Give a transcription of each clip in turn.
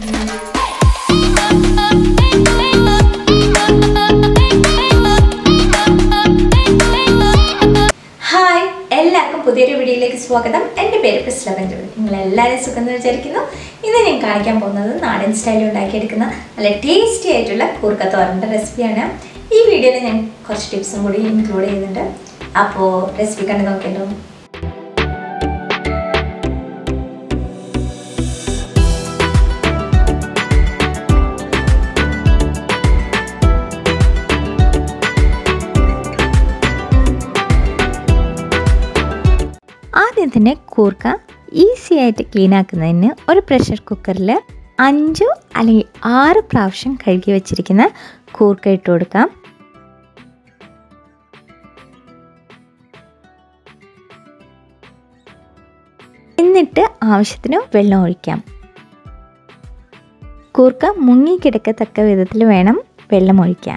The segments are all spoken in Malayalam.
ഹായ് എല്ലാവർക്കും പുതിയൊരു വീഡിയോയിലേക്ക് സ്വാഗതം എൻ്റെ പേര് പ്രിസ്ല ബെഞ്ചമിൻ നിങ്ങൾ എല്ലാവരും സുഖം എന്ന് വിചാരിക്കുന്നു ഇന്ന് ഞാൻ കാണിക്കാൻ പോകുന്നത് നാടൻ സ്റ്റൈലിൽ ഉണ്ടാക്കിയെടുക്കുന്ന നല്ല ടേസ്റ്റി ആയിട്ടുള്ള കൂർക്കത്തോരൻ്റെ റെസിപ്പിയാണ് ഈ വീഡിയോയിൽ ഞാൻ കുറച്ച് ടിപ്സും കൂടി ഇൻക്ലൂഡ് ചെയ്യുന്നുണ്ട് അപ്പോൾ റെസിപ്പി കണ്ട് നോക്കിയല്ലോ ആദ്യം തന്നെ കൂർക്ക ഈസി ആയിട്ട് ക്ലീൻ ആക്കുന്നതിന് ഒരു പ്രഷർ കുക്കറിൽ അഞ്ചോ അല്ലെങ്കിൽ ആറ് പ്രാവശ്യം കഴുകി വെച്ചിരിക്കുന്ന കൂർക്ക ഇട്ട് കൊടുക്കാം എന്നിട്ട് ആവശ്യത്തിന് വെള്ളം ഒഴിക്കാം കൂർക്ക മുങ്ങിക്കിടക്കത്തക്ക വിധത്തിൽ വേണം വെള്ളം ഒഴിക്കാൻ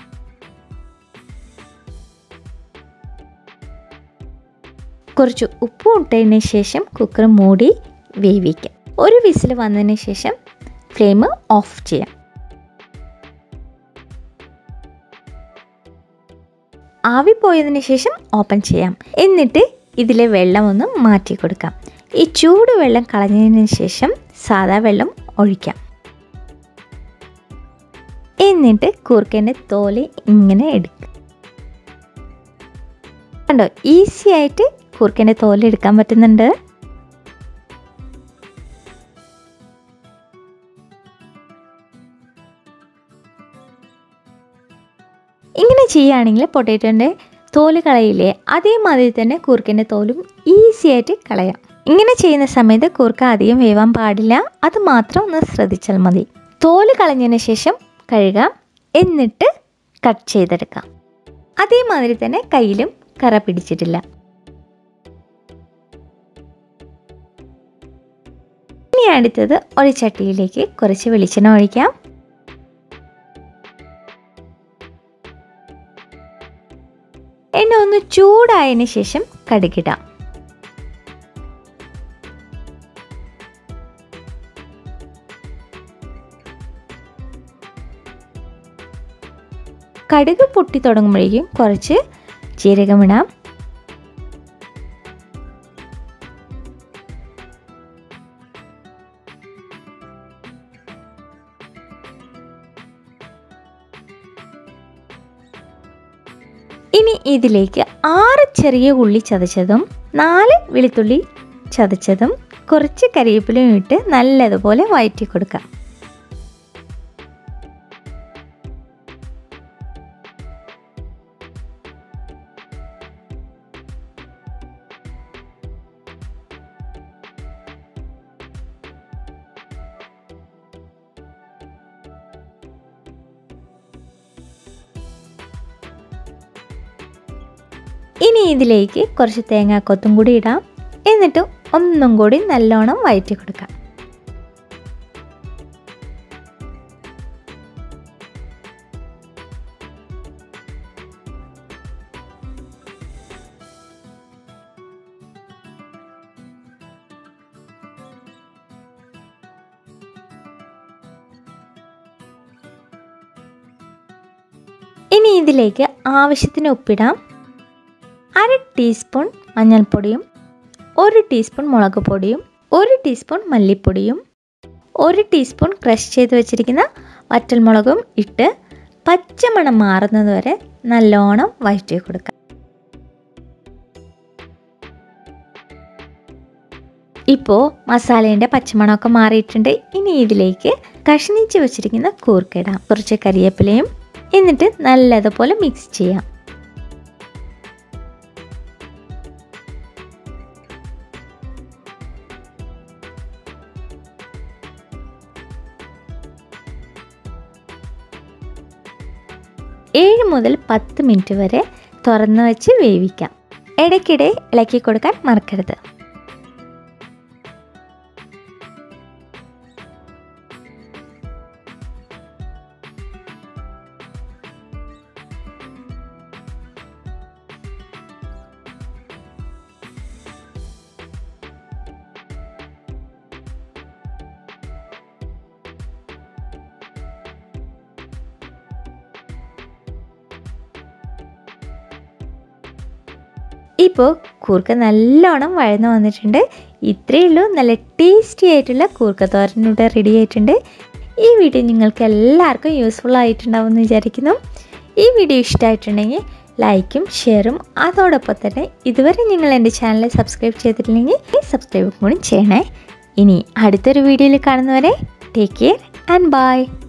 കുറച്ച് ഉപ്പ് ഇട്ടതിന് ശേഷം കുക്കർ മൂടി വേവിക്കാം ഒരു വിസിൽ വന്നതിന് ശേഷം ഫ്ലെയിം ഓഫ് ചെയ്യാം ആവി പോയതിന് ശേഷം ഓപ്പൺ ചെയ്യാം എന്നിട്ട് ഇതിലെ വെള്ളം ഒന്ന് മാറ്റി കൊടുക്കാം ഈ ചൂട് വെള്ളം കളഞ്ഞതിന് ശേഷം സാദാ വെള്ളം ഒഴിക്കാം എന്നിട്ട് കൂർക്കേൻ്റെ തോല് ഇങ്ങനെ എടുക്കുക കണ്ടോ ഈസി ആയിട്ട് കൂർക്കൻ്റെ തോലെടുക്കാൻ പറ്റുന്നുണ്ട് ഇങ്ങനെ ചെയ്യുകയാണെങ്കിൽ പൊട്ടേറ്റോൻ്റെ തോല് കളയില്ലേ അതേമാതിരി തന്നെ കൂർക്കൻ്റെ തോലും ഈസി ആയിട്ട് കളയാം ഇങ്ങനെ ചെയ്യുന്ന സമയത്ത് കൂർക്ക അധികം വേവാൻ പാടില്ല അത് മാത്രം ഒന്ന് ശ്രദ്ധിച്ചാൽ മതി തോല് കളഞ്ഞതിന് ശേഷം കഴുകാം എന്നിട്ട് കട്ട് ചെയ്തെടുക്കാം അതേമാതിരി തന്നെ കയ്യിലും കറ പിടിച്ചിട്ടില്ല ഇനി അടുത്തത് ഒരു ചട്ടിയിലേക്ക് കുറച്ച് വെളിച്ചെണ്ണ ഒഴിക്കാം എണ്ണ ഒന്ന് ചൂടായതിന് ശേഷം കടുകിടാം കടുക് പൊട്ടി തുടങ്ങുമ്പോഴേക്കും കുറച്ച് ജീരകമിടാം ഇനി ഇതിലേക്ക് ആറ് ചെറിയ ഉള്ളി ചതച്ചതും നാല് വെളുത്തുള്ളി ചതച്ചതും കുറച്ച് കരിവേപ്പിലയും ഇട്ട് നല്ലതുപോലെ വഴറ്റി കൊടുക്കാം ഇനി ഇതിലേക്ക് കുറച്ച് തേങ്ങാക്കൊത്തും കൂടി ഇടാം എന്നിട്ട് ഒന്നും കൂടി നല്ലോണം വഴറ്റി കൊടുക്കാം ഇനി ഇതിലേക്ക് ആവശ്യത്തിന് ഉപ്പിടാം അര ടീസ്പൂൺ മഞ്ഞൾപ്പൊടിയും ഒരു ടീസ്പൂൺ മുളക് പൊടിയും ഒരു ടീസ്പൂൺ മല്ലിപ്പൊടിയും ഒരു ടീസ്പൂൺ ക്രഷ് ചെയ്ത് വെച്ചിരിക്കുന്ന വറ്റൽമുളകും ഇട്ട് പച്ചമണം മാറുന്നത് വരെ നല്ലോണം വഴറ്റി കൊടുക്കാം ഇപ്പോൾ മസാലേൻ്റെ പച്ചമണമൊക്കെ മാറിയിട്ടുണ്ട് ഇനി ഇതിലേക്ക് കഷ്ണിച്ച് വെച്ചിരിക്കുന്ന കൂർക്കിടാം കുറച്ച് കരിവേപ്പിലയും എന്നിട്ട് നല്ലതുപോലെ മിക്സ് ചെയ്യാം ഏഴ് മുതൽ പത്ത് മിനിറ്റ് വരെ തുറന്ന് വെച്ച് വേവിക്കാം ഇടയ്ക്കിടെ ഇളക്കി കൊടുക്കാൻ മറക്കരുത് ഇപ്പോൾ കൂർക്ക നല്ലോണം വഴന്ന് വന്നിട്ടുണ്ട് ഇത്രയേ ഉള്ളൂ നല്ല ടേസ്റ്റി ആയിട്ടുള്ള കൂർക്ക തോരൻ ഇവിടെ റെഡി ആയിട്ടുണ്ട് ഈ വീഡിയോ നിങ്ങൾക്ക് എല്ലാവർക്കും യൂസ്ഫുൾ ആയിട്ടുണ്ടാവും എന്ന് വിചാരിക്കുന്നു ഈ വീഡിയോ ഇഷ്ടമായിട്ടുണ്ടെങ്കിൽ ലൈക്കും ഷെയറും അതോടൊപ്പം തന്നെ ഇതുവരെ നിങ്ങൾ എൻ്റെ ചാനൽ സബ്സ്ക്രൈബ് ചെയ്തിട്ടില്ലെങ്കിൽ സബ്സ്ക്രൈബ് കൂടി ചെയ്യണേ ഇനി അടുത്തൊരു വീഡിയോയിൽ കാണുന്നവരെ ടേക്ക് കെയർ ആൻഡ് ബൈ